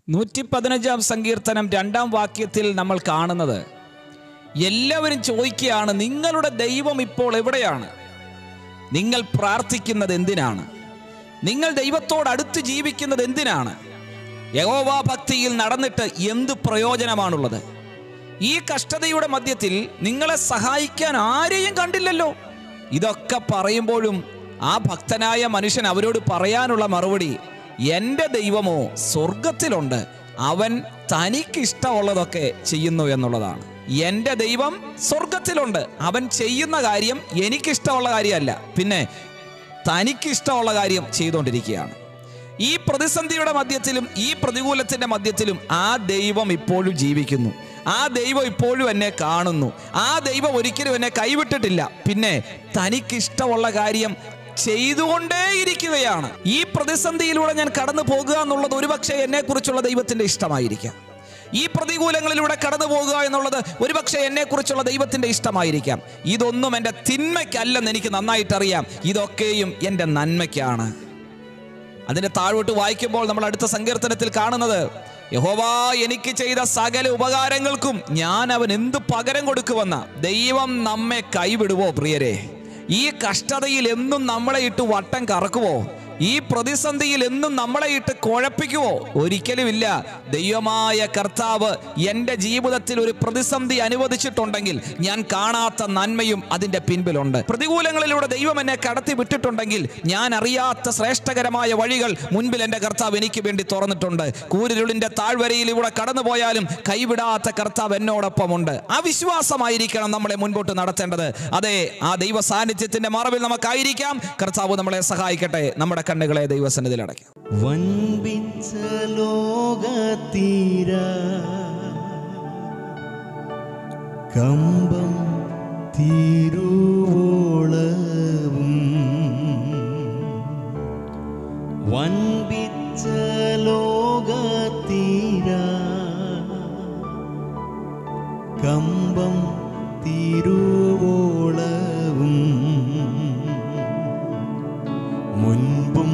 നൂറ്റി പതിനഞ്ചാം സങ്കീർത്തനം രണ്ടാം വാക്യത്തിൽ നമ്മൾ കാണുന്നത് എല്ലാവരും ചോദിക്കുകയാണ് നിങ്ങളുടെ ദൈവം ഇപ്പോൾ എവിടെയാണ് നിങ്ങൾ പ്രാർത്ഥിക്കുന്നത് എന്തിനാണ് നിങ്ങൾ ദൈവത്തോട് അടുത്ത് ജീവിക്കുന്നത് എന്തിനാണ് യഹോവാ ഭക്തിയിൽ നടന്നിട്ട് എന്ത് പ്രയോജനമാണുള്ളത് ഈ കഷ്ടതയുടെ മധ്യത്തിൽ നിങ്ങളെ സഹായിക്കാൻ ആരെയും കണ്ടില്ലല്ലോ ഇതൊക്കെ പറയുമ്പോഴും ആ ഭക്തനായ മനുഷ്യൻ അവരോട് പറയാനുള്ള മറുപടി എൻ്റെ ദൈവമോ സ്വർഗത്തിലുണ്ട് അവൻ തനിക്കിഷ്ടമുള്ളതൊക്കെ ചെയ്യുന്നു എന്നുള്ളതാണ് എൻ്റെ ദൈവം സ്വർഗത്തിലുണ്ട് അവൻ ചെയ്യുന്ന കാര്യം എനിക്കിഷ്ടമുള്ള കാര്യമല്ല പിന്നെ തനിക്കിഷ്ടമുള്ള കാര്യം ചെയ്തുകൊണ്ടിരിക്കുകയാണ് ഈ പ്രതിസന്ധിയുടെ മധ്യത്തിലും ഈ പ്രതികൂലത്തിന്റെ മധ്യത്തിലും ആ ദൈവം ഇപ്പോഴും ജീവിക്കുന്നു ആ ദൈവം ഇപ്പോഴും എന്നെ കാണുന്നു ആ ദൈവം ഒരിക്കലും എന്നെ കൈവിട്ടിട്ടില്ല പിന്നെ തനിക്കിഷ്ടമുള്ള കാര്യം ചെയ്തുകൊണ്ടേയിരിക്കുകയാണ് ഈ പ്രതിസന്ധിയിലൂടെ ഞാൻ കടന്നു പോകുക എന്നുള്ളത് ഒരുപക്ഷെ എന്നെക്കുറിച്ചുള്ള ദൈവത്തിന്റെ ഇഷ്ടമായിരിക്കാം ഈ പ്രതികൂലങ്ങളിലൂടെ കടന്നു പോകുക എന്നുള്ളത് ഒരുപക്ഷെ എന്നെക്കുറിച്ചുള്ള ദൈവത്തിന്റെ ഇഷ്ടമായിരിക്കാം ഇതൊന്നും എൻ്റെ തിന്മയ്ക്കല്ലെന്ന് എനിക്ക് നന്നായിട്ട് അറിയാം ഇതൊക്കെയും എൻ്റെ നന്മയ്ക്കാണ് അതിന്റെ താഴോട്ട് വായിക്കുമ്പോൾ നമ്മൾ അടുത്ത സങ്കീർത്തനത്തിൽ കാണുന്നത് യഹോവാ എനിക്ക് ചെയ്ത സകല ഉപകാരങ്ങൾക്കും ഞാൻ അവൻ എന്ത് പകരം കൊടുക്കുമെന്ന ദൈവം നമ്മെ കൈവിടുവോ പ്രിയരെ ഈ കഷ്ടതയിൽ എന്നും നമ്മളെ ഇട്ട് വട്ടം കറക്കുവോ ഈ പ്രതിസന്ധിയിൽ എന്നും നമ്മളെ ഇട്ട് കുഴപ്പിക്കുവോ ഒരിക്കലുമില്ല ദൈവമായ കർത്താവ് എൻ്റെ ജീവിതത്തിൽ ഒരു പ്രതിസന്ധി അനുവദിച്ചിട്ടുണ്ടെങ്കിൽ ഞാൻ കാണാത്ത നന്മയും അതിൻ്റെ പിൻപിലുണ്ട് പ്രതികൂലങ്ങളിലൂടെ ദൈവം എന്നെ കടത്തി വിട്ടിട്ടുണ്ടെങ്കിൽ ഞാൻ അറിയാത്ത ശ്രേഷ്ഠകരമായ വഴികൾ മുൻപിൽ എൻ്റെ കർത്താവ് എനിക്ക് വേണ്ടി തുറന്നിട്ടുണ്ട് കൂരിരുളിൻ്റെ താഴ്വരയിലൂടെ കടന്നുപോയാലും കൈവിടാത്ത കർത്താവ് എന്നോടൊപ്പമുണ്ട് ആ വിശ്വാസമായിരിക്കണം നമ്മളെ മുൻപോട്ട് നടത്തേണ്ടത് അതെ ആ ദൈവ സാന്നിധ്യത്തിന്റെ മറവിൽ നമുക്കായിരിക്കാം കർത്താവ് നമ്മളെ സഹായിക്കട്ടെ നമ്മുടെ കണ്ണുകളെ ദൈവസന്നിധിയിൽ അടയ്ക്കാം വൻപിച്ച ലോകത്തീര കമ്പം തീരുവോളവും വൻപിച്ച ലോകത്തീര കമ്പം തീരുവോളവും മുൻപും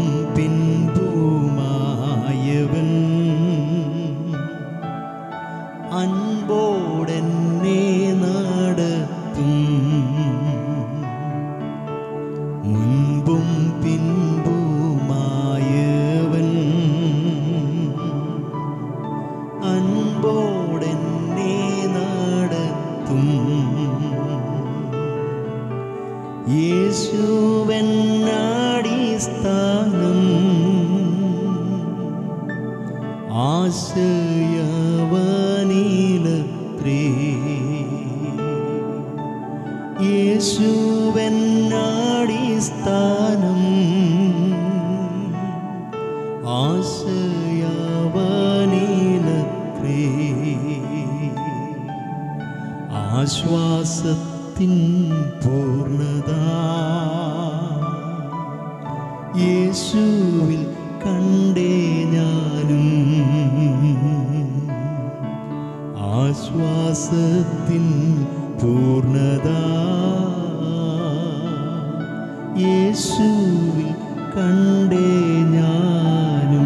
പിൻപുമായവൻ അൻപോടെന്നെ നടത്തും മുൻപും പിൻപുമായവൻ അൻപോടെന്നെ നടത്തും യേശുവെന്നാടിസ്ഥാനം ആശയവനീലത്രേ യേശുവെന്നാടിസ്ഥാനം ആശയവനീലത്രേ ആശ്വാസത്തിൻ പൂർണ്ണത യേശുവിൽ കണ്ടേ ഞാനും ആശ്വാസത്തിൻ പൂർണ്ണത യേശുവിൽ കണ്ടേ ഞാനും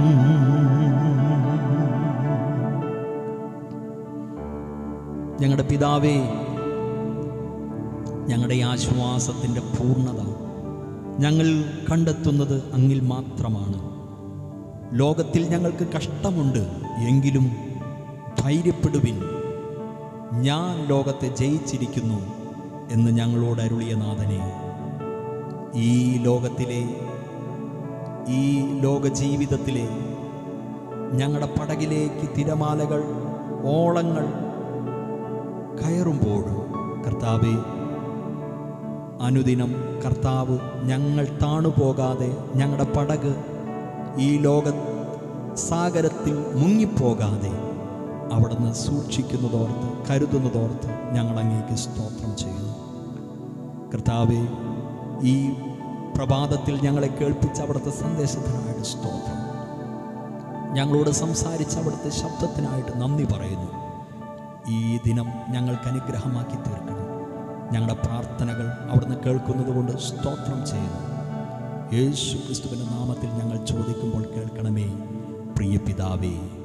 ഞങ്ങളുടെ പിതാവേ ഞങ്ങളുടെ ഈ ആശ്വാസത്തിൻ്റെ പൂർണ്ണത ഞങ്ങൾ കണ്ടെത്തുന്നത് അങ്ങിൽ മാത്രമാണ് ലോകത്തിൽ ഞങ്ങൾക്ക് കഷ്ടമുണ്ട് എങ്കിലും ധൈര്യപ്പെടുവിൻ ഞാൻ ലോകത്തെ ജയിച്ചിരിക്കുന്നു എന്ന് ഞങ്ങളോട് അരുളിയ നാഥനെ ഈ ലോകത്തിലെ ഈ ലോക ജീവിതത്തിലെ ഞങ്ങളുടെ പടകിലേക്ക് തിരമാലകൾ ഓളങ്ങൾ കയറുമ്പോഴും കർത്താവെ അനുദിനം കർത്താവ് ഞങ്ങൾ താണുപോകാതെ ഞങ്ങളുടെ പടക് ഈ ലോക സാഗരത്തിൽ മുങ്ങിപ്പോകാതെ അവിടുന്ന് സൂക്ഷിക്കുന്നതോർത്ത് കരുതുന്നതോർത്ത് ഞങ്ങൾ അങ്ങേക്ക് സ്തോത്രം ചെയ്യുന്നു കർത്താവെ ഈ പ്രഭാതത്തിൽ ഞങ്ങളെ കേൾപ്പിച്ച അവിടുത്തെ സന്ദേശത്തിനായിട്ട് സ്തോത്രം ഞങ്ങളോട് സംസാരിച്ച അവിടുത്തെ ശബ്ദത്തിനായിട്ട് നന്ദി പറയുന്നു ഈ ദിനം ഞങ്ങൾക്ക് അനുഗ്രഹമാക്കി തീർക്കണം ഞങ്ങളുടെ പ്രാർത്ഥനകൾ അവിടുന്ന് കേൾക്കുന്നത് കൊണ്ട് സ്തോത്രം ചെയ്യുന്നു യേശു ക്രിസ്തുവിൻ്റെ നാമത്തിൽ ഞങ്ങൾ ചോദിക്കുമ്പോൾ കേൾക്കണമേ പ്രിയ പിതാവേ